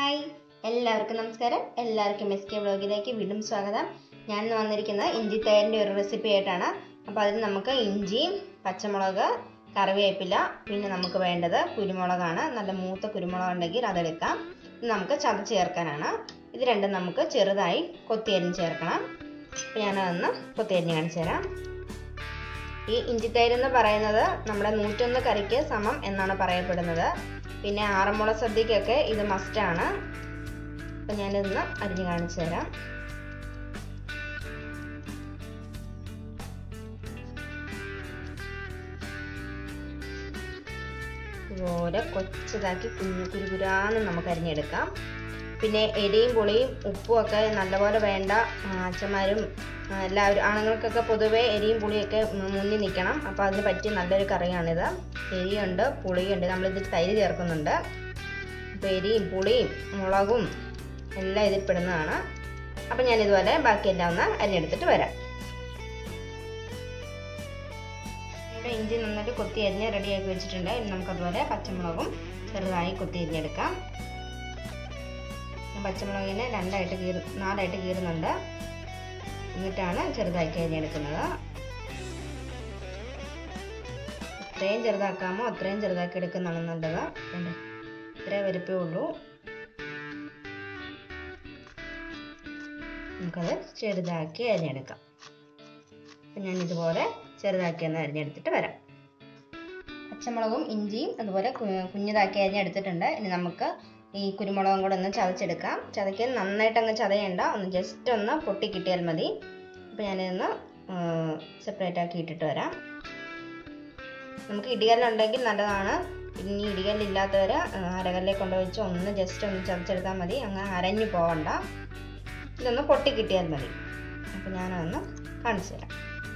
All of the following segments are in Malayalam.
ഹായ് എല്ലാവർക്കും നമസ്കാരം എല്ലാവർക്കും എസ് കെ വ്ളോഗിലേക്ക് വീണ്ടും സ്വാഗതം ഞാൻ ഇന്ന് വന്നിരിക്കുന്നത് ഇഞ്ചി തേരിൻ്റെ ഒരു റെസിപ്പി ആയിട്ടാണ് അപ്പോൾ അതിന് നമുക്ക് ഇഞ്ചി പച്ചമുളക് കറിവേപ്പില പിന്നെ നമുക്ക് വേണ്ടത് കുരുമുളകാണ് നല്ല മൂത്ത കുരുമുളക് ഉണ്ടെങ്കിൽ അതെടുക്കാം ഇത് നമുക്ക് ചതച്ച് ചേർക്കാനാണ് ഇത് രണ്ടും നമുക്ക് ചെറുതായി കൊത്തിയരിഞ്ഞ് ചേർക്കണം അപ്പോൾ ഞാനതൊന്ന് കൊത്തിയരിഞ്ഞ് കാണിച്ചു തരാം ഈ ഇഞ്ചിത്തൈര് എന്ന് പറയുന്നത് നമ്മുടെ നൂറ്റൊന്ന് കറിക്ക് സമം എന്നാണ് പറയപ്പെടുന്നത് പിന്നെ ആറന്മുള സദ്യക്കൊക്കെ ഇത് മസ്റ്റാണ് അപ്പം ഞാനിതൊന്ന് അരിഞ്ഞ് കാണിച്ചു തരാം ഇതുപോലെ കൊച്ചതാക്കി കുഞ്ഞു കുരുകുരാന്ന് നമുക്ക് അരിഞ്ഞെടുക്കാം പിന്നെ എരിയും പുളിയും ഉപ്പും ഒക്കെ നല്ലപോലെ വേണ്ട അച്ഛന്മാരും എല്ലാവരും ആണുങ്ങൾക്കൊക്കെ പൊതുവേ എരിയും പുളിയൊക്കെ മുന്നിൽ നിൽക്കണം അപ്പോൾ അതിന് പറ്റിയ നല്ലൊരു കറിയാണിത് എരിയുണ്ട് പുളിയുണ്ട് നമ്മളിതിൽ തൈര് ചേർക്കുന്നുണ്ട് അപ്പോൾ എരിയും പുളിയും മുളകും എല്ലാം ഇതിൽ പെടുന്നതാണ് അപ്പം ഞാനിതുപോലെ ബാക്കിയെല്ലാം ഒന്ന് അരിഞ്ഞെടുത്തിട്ട് വരാം ഇവിടെ ഇഞ്ചി നന്നായിട്ട് കൊത്തി അരിഞ്ഞ് റെഡിയാക്കി വെച്ചിട്ടുണ്ട് ഇനി നമുക്കതുപോലെ പച്ചമുളകും ചെറുതായി കൊത്തി അരിഞ്ഞെടുക്കാം പച്ചമുളകിനെ രണ്ടായിട്ട് കീറി നാലായിട്ട് കീറുന്നുണ്ട് എന്നിട്ടാണ് ചെറുതാക്കി അരിഞ്ഞെടുക്കുന്നത് എത്രയും ചെറുതാക്കാമോ അത്രയും ചെറുതാക്കി എടുക്കുന്നതാണ് നല്ലത് ഇത്രേ വലുപ്പേ ഉള്ളൂ നമുക്കത് ചെറുതാക്കി അരിഞ്ഞെടുക്കാം അപ്പം ഞാൻ ഇതുപോലെ ചെറുതാക്കി ഒന്ന് അരിഞ്ഞെടുത്തിട്ട് വരാം പച്ചമുളകും ഇഞ്ചിയും അതുപോലെ കുഞ്ഞതാക്കി അരിഞ്ഞെടുത്തിട്ടുണ്ട് ഇനി നമുക്ക് ഈ കുരുമുളകും കൂടെ ഒന്ന് ചതച്ചെടുക്കാം ചതയ്ക്കാൻ നന്നായിട്ട് അങ്ങ് ചതയണ്ട ഒന്ന് ജസ്റ്റ് ഒന്ന് പൊട്ടി കിട്ടിയാൽ മതി അപ്പോൾ ഞാനിതൊന്ന് സെപ്പറേറ്റ് ആക്കി ഇട്ടിട്ട് വരാം നമുക്ക് ഇടികല്ലുണ്ടെങ്കിൽ നല്ലതാണ് ഇനി ഇടികല്ലില്ലാത്തവർ അരകല്ലിൽ കൊണ്ടുവച്ച് ഒന്ന് ജസ്റ്റ് ഒന്ന് ചതച്ചെടുത്താൽ മതി അങ്ങ് അരഞ്ഞു പോകണ്ട ഇതൊന്ന് പൊട്ടി കിട്ടിയാൽ മതി അപ്പോൾ ഞാനതൊന്ന് കാണിച്ചു തരാം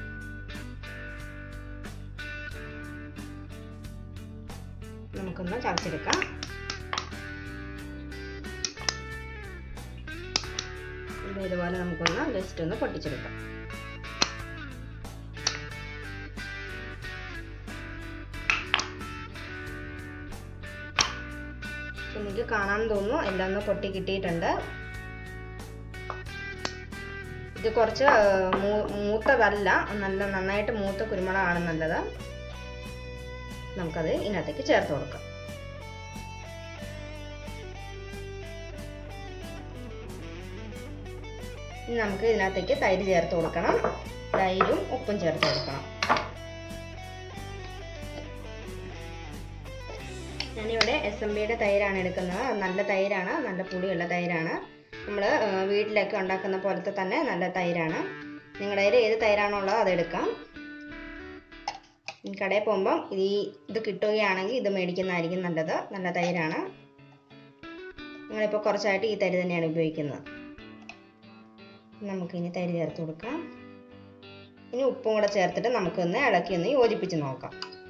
നമുക്കൊന്ന് ചതച്ചെടുക്കാം ഇതുപോലെ നമുക്കൊന്ന് ജസ്റ്റ് ഒന്ന് പൊട്ടിച്ചെടുക്കാം എനിക്ക് കാണാൻ തോന്നുന്നു എല്ലാം ഒന്ന് പൊട്ടി കിട്ടിയിട്ടുണ്ട് ഇത് കുറച്ച് മൂത്തതല്ല നല്ല നന്നായിട്ട് മൂത്ത കുരുമുളകാണ് നല്ലത് നമുക്കത് ഇതിനകത്തേക്ക് ചേർത്ത് കൊടുക്കാം ഇനി നമുക്ക് ഇതിനകത്തേക്ക് തൈര് ചേർത്ത് കൊടുക്കണം തൈരും ഉപ്പും ചേർത്ത് കൊടുക്കണം ഞാനിവിടെ എസ് എം ബിയുടെ തൈരാണ് എടുക്കുന്നത് നല്ല തൈരാണ് നല്ല പുളിയുള്ള തൈരാണ് നമ്മൾ വീട്ടിലൊക്കെ ഉണ്ടാക്കുന്ന പോലത്തെ തന്നെ നല്ല തൈരാണ് നിങ്ങളുടെ കയ്യിൽ ഏത് തൈരാണോ ഉള്ളത് അതെടുക്കാം കടയിൽ പോകുമ്പം ഈ ഇത് കിട്ടുകയാണെങ്കിൽ ഇത് മേടിക്കുന്നതായിരിക്കും നല്ലത് നല്ല തൈരാണ് ഞങ്ങളിപ്പോൾ കുറച്ചായിട്ട് ഈ തൈര് തന്നെയാണ് ഉപയോഗിക്കുന്നത് നമുക്കിനി തൈര് ചേർത്ത് കൊടുക്കാം ഇനി ഉപ്പും കൂടെ ചേർത്തിട്ട് നമുക്കൊന്ന് ഇളക്കി ഒന്ന് യോജിപ്പിച്ച് നോക്കാം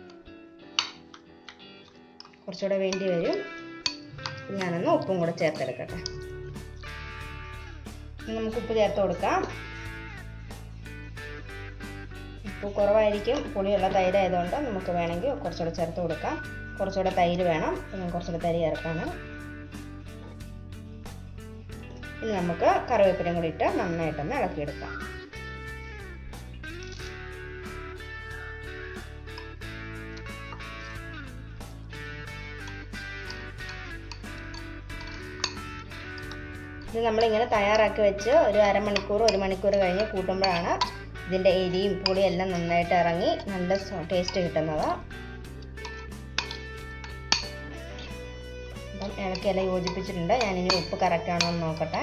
കുറച്ചുകൂടെ വേണ്ടി വരും ഞാനൊന്ന് ഉപ്പും കൂടെ ചേർത്തെടുക്കട്ടെ നമുക്ക് ഉപ്പ് ചേർത്ത് കൊടുക്കാം ഉപ്പ് കുറവായിരിക്കും പുളിയുള്ള തൈര് ആയതുകൊണ്ട് നമുക്ക് വേണമെങ്കിൽ കുറച്ചുകൂടെ ചേർത്ത് കൊടുക്കാം കുറച്ചുകൂടെ തൈര് വേണം ഞാൻ കുറച്ചുകൂടെ തൈര് ചേർക്കാണ് ഇനി നമുക്ക് കറിവേപ്പിലയും കൂടി ഇട്ട് നന്നായിട്ടൊന്ന് ഇളക്കിയെടുക്കാം ഇത് നമ്മളിങ്ങനെ തയ്യാറാക്കി വെച്ച് ഒരു അരമണിക്കൂർ ഒരു മണിക്കൂർ കഴിഞ്ഞ് കൂട്ടുമ്പോഴാണ് ഇതിൻ്റെ എരിയും പുളിയും എല്ലാം നന്നായിട്ട് ഇറങ്ങി നല്ല ടേസ്റ്റ് കിട്ടുന്നത് അപ്പം ഇളക്കിയെല്ലാം യോജിപ്പിച്ചിട്ടുണ്ട് ഞാനിനി ഉപ്പ് കറക്റ്റ് ആണോ എന്ന് നോക്കട്ടെ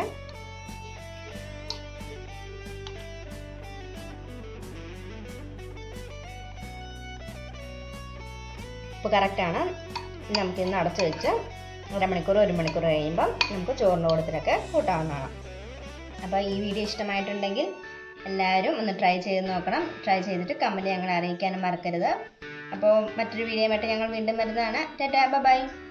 ഉപ്പ് കറക്റ്റാണ് നമുക്കിന്ന് അടച്ചു വെച്ച് അരമണിക്കൂർ ഒരു മണിക്കൂർ കഴിയുമ്പം നമുക്ക് ചോറിൻ്റെ കൂടത്തിലൊക്കെ കൂട്ടാവുന്നതാണ് അപ്പോൾ ഈ വീഡിയോ ഇഷ്ടമായിട്ടുണ്ടെങ്കിൽ എല്ലാവരും ഒന്ന് ട്രൈ ചെയ്ത് നോക്കണം ട്രൈ ചെയ്തിട്ട് കമൻറ്റ് ഞങ്ങളെ അറിയിക്കാനും മറക്കരുത് അപ്പോൾ മറ്റൊരു വീഡിയോയുമായിട്ട് ഞങ്ങൾ വീണ്ടും വരുന്നതാണ് ടാറ്റാ ബൈ